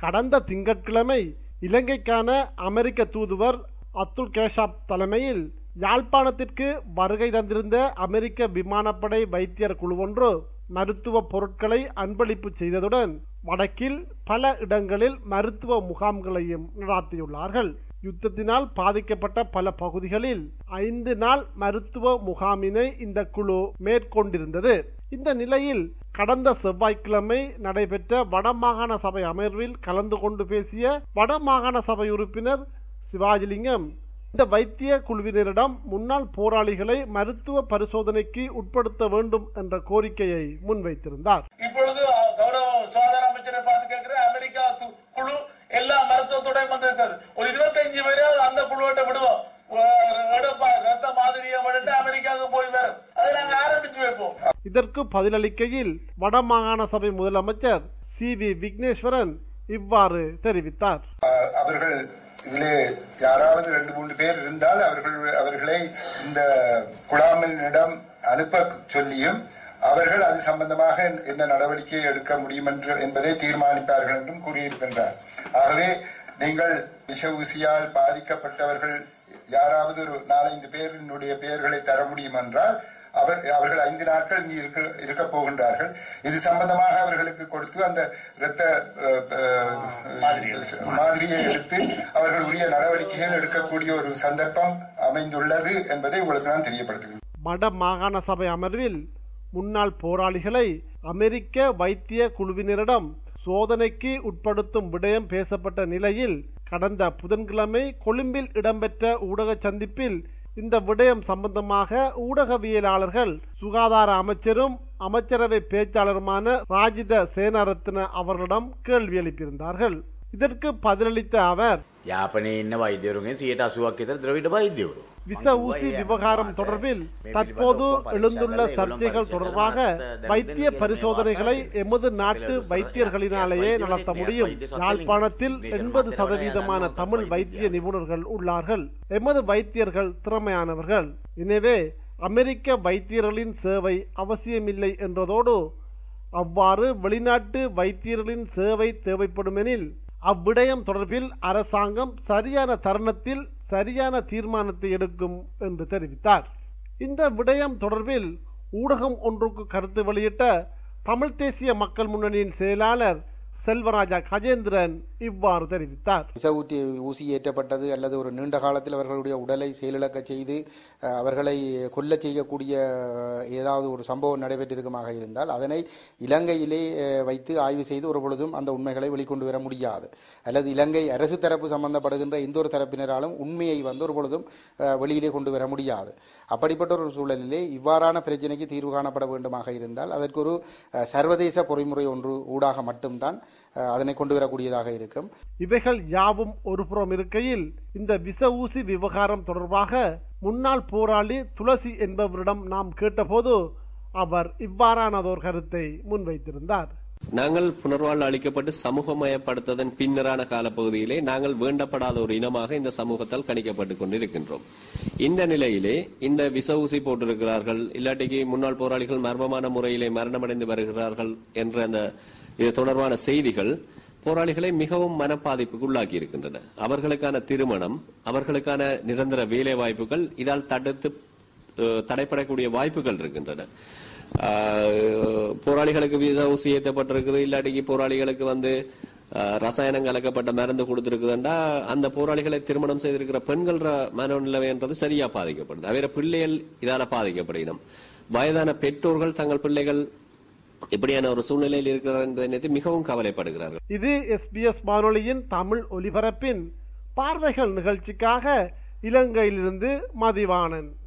கடந்த திங்கட்கிழமை இலங்கைக்கான அமெரிக்க தூதுவர் அத்துல் கேஷாப் தலைமையில் யாழ்ப்பாணத்திற்கு வருகை தந்திருந்த அமெரிக்க விமானப்படை வைத்தியர் குழு ஒன்று மருத்துவ பொருட்களை அன்பளிப்பு செய்ததுடன் வடக்கில் பல இடங்களில் மருத்துவ முகாம்களையும் நடாத்தியுள்ளார்கள் யுத்தத்தினால் பாதிக்கப்பட்ட பல பகுதிகளில் ஐந்து நாள் மருத்துவ முகாமினை இந்த குழு மேற்கொண்டிருந்தது இந்த நிலையில் கடந்த செவ்வாய்க்கிழமை நடைபெற்ற வடமாகாண சபை அமர்வில் கலந்து கொண்டு பேசிய வடமாகாண சபை உறுப்பினர் சிவாஜிலிங்கம் இந்த வைத்திய குழுவினரிடம் முன்னாள் போராளிகளை மருத்துவ பரிசோதனைக்கு உட்படுத்த வேண்டும் என்ற கோரிக்கையை முன்வைத்திருந்தார் இப்பொழுது கௌரவ சுகாதார அமைச்சரை பார்த்து கேட்கிற அமெரிக்கா து- குழு எல்லா மருத்துவத்துடையும் வந்திருக்கிறது ஒரு இருபத்தஞ்சு பேராவது அந்த குழுவிட்ட விடுவோம் அஹ் எடுப்பா ரத்த மாதிரியை விட்டு அமெரிக்காவுக்கு போய் வரும் அதை நாங்க ஆரம்பிச்சு வைப்போம் இதற்கு பதிலளிக்கையில் வடமாகாண சபை முதலமைச்சர் சி வி விக்னேஸ்வரன் இவ்வாறு தெரிவித்தார் அஹ் அவர்கள் இதிலே யாராவது ரெண்டு மூன்று பேர் இருந்தால் அவர்கள் அவர்களை இந்த குழாமினிடம் அனுப்ப சொல்லியும் அவர்கள் அது சம்பந்தமாக என்ன நடவடிக்கை எடுக்க முடியும் என்று என்பதை தீர்மானிப்பார்கள் என்றும் கூறியிருக்கின்றார் ஆகவே நீங்கள் விஷ ஊசியால் பாதிக்கப்பட்டவர்கள் யாராவது ஒரு நாலஞ்சு பேரினுடைய பெயர்களை தர முடியும் என்றால் அவர் அவர்கள் ஐந்து நாட்கள் இங்கு இருக்க இருக்க போகின்றார்கள் இது சம்பந்தமாக அவர்களுக்கு கொடுத்து அந்த இரத்த அஹ், அஹ், மாதிரியை எடுத்து அவர்கள் உரிய நடவடிக்கைகள் எடுக்கக்கூடிய ஒரு சந்தர்ப்பம் அமைந்துள்ளது என்பதை உங்களுக்கு நான் தெரியப்படுத்துகிறேன் வட மாகாண சபை அமர்வில் முன்னாள் போராளிகளை அமெரிக்க வைத்திய குழுவினரிடம் சோதனைக்கு உட்படுத்தும் விடயம் பேசப்பட்ட நிலையில் கடந்த புதன்கிழமை கொழும்பில் இடம்பெற்ற ஊடக சந்திப்பில் இந்த விடயம் சம்பந்தமாக ஊடகவியலாளர்கள் சுகாதார அமைச்சரும் அமைச்சரவை பேச்சாளருமான ராஜித சேனாரத்ன அவர்களிடம் கேள்வி எழுப்பியிருந்தார்கள் இதற்கு பதிலளித்த அவர் යාපනයේ ඉන්න වෛද්‍යවරුන්ගෙන් සියයට අසුවක් විතර ද්‍රවිඩ වෛද්‍යවරු. விச ஊசி விவகாரம் தொடர்பில் தற்போது எழுந்துள்ள சர்ச்சைகள் தொடர்பாக வைத்திய பரிசோதனைகளை எமது நாட்டு வைத்தியர்களினாலேயே நடத்த முடியும் யாழ்ப்பாணத்தில் எண்பது சதவீதமான தமிழ் வைத்திய நிபுணர்கள் உள்ளார்கள் எமது வைத்தியர்கள் திறமையானவர்கள் எனவே அமெரிக்க வைத்தியர்களின் சேவை அவசியமில்லை என்றதோடு அவ்வாறு வெளிநாட்டு வைத்தியர்களின் சேவை தேவைப்படுமெனில் அவ்விடயம் தொடர்பில் அரசாங்கம் சரியான தருணத்தில் சரியான தீர்மானத்தை எடுக்கும் என்று தெரிவித்தார் இந்த விடயம் தொடர்பில் ஊடகம் ஒன்றுக்கு கருத்து வெளியிட்ட தமிழ் தேசிய மக்கள் முன்னணியின் செயலாளர் செல்வராஜா கஜேந்திரன் இவ்வாறு தெரிவித்தார் விச ஊட்டி ஊசி ஏற்றப்பட்டது அல்லது ஒரு நீண்ட காலத்தில் அவர்களுடைய உடலை செயலிழக்க செய்து அஹ், அவர்களை கொல்ல செய்யக்கூடிய அஹ், ஏதாவது ஒரு சம்பவம் நடைபெற்றிருக்குமாக இருந்தால் அதனை இலங்கையிலே அஹ், வைத்து ஆய்வு செய்து ஒரு பொழுதும் அந்த உண்மைகளை வெளிக்கொண்டு வர முடியாது அல்லது இலங்கை அரசு தரப்பு சம்பந்தப்படுகின்ற எந்த ஒரு தரப்பினராலும் உண்மையை வந்து ஒரு பொழுதும் அஹ், வெளியிலே கொண்டு வர முடியாது அப்படிப்பட்ட ஒரு சூழலிலே இவ்வாறான பிரச்சனைக்கு தீர்வு காணப்பட வேண்டுமாக இருந்தால் அதற்கு ஒரு அஹ், சர்வதேச பொறிமுறை ஒன்று ஊடாக மட்டும்தான் அஹ், அதனை கொண்டு வரக்கூடியதாக இருக்கும் இவைகள் யாவும் ஒருபுறம் இருக்கையில் இந்த விச ஊசி விவகாரம் தொடர்பாக முன்னாள் போராளி துளசி என்பவரிடம் நாம் கேட்டபோது அவர் இவ்வாறானதோர் கருத்தை முன்வைத்திருந்தார் நாங்கள் புனர்வாழ்வு அளிக்கப்பட்டு சமூகமயப்படுத்ததன் பின்னரான காலப்பகுதியிலே நாங்கள் வேண்டப்படாத ஒரு இனமாக இந்த சமூகத்தால் கணிக்கப்பட்டுக் கொண்டிருக்கின்றோம் இந்த நிலையிலே இந்த விச ஊசி போட்டிருக்கிறார்கள் இல்லாட்டிக்கு முன்னாள் போராளிகள் மர்மமான முறையிலே மரணமடைந்து வருகிறார்கள் என்ற அந்த இது தொடர்பான செய்திகள் போராளிகளை மிகவும் மனப்பாதிப்புக்கு உள்ளாக்கி இருக்கின்றன அவர்களுக்கான திருமணம் அவர்களுக்கான நிரந்தர வேலை வாய்ப்புகள் இதால் தடுத்து அஹ், தடைப்படக்கூடிய வாய்ப்புகள் இருக்கின்றன ஆஹ், போராளிகளுக்கு வித ஊசி ஏற்றப்பட்டிருக்குது இல்லாட்டிக்கு போராளிகளுக்கு வந்து ஆஹ், ரசாயனம் கலக்கப்பட்ட மருந்து கொடுத்திருக்குதுண்டா அந்த போராளிகளை திருமணம் செய்திருக்கிற பெண்கள் மனநிலைமைன்றது சரியா பாதிக்கப்படுது அவர பிள்ளைகள் இதால பாதிக்கப்படுகிறோம் வயதான பெற்றோர்கள் தங்கள் பிள்ளைகள் இப்படியான ஒரு சூழ்நிலையில் இருக்கிறார் என்பதை நினைத்து மிகவும் கவலைப்படுகிறார்கள் இது எஸ்பிஎஸ் வானொலியின் தமிழ் ஒலிபரப்பின் பார்வைகள் நிகழ்ச்சிக்காக இலங்கையிலிருந்து மதிவாணன்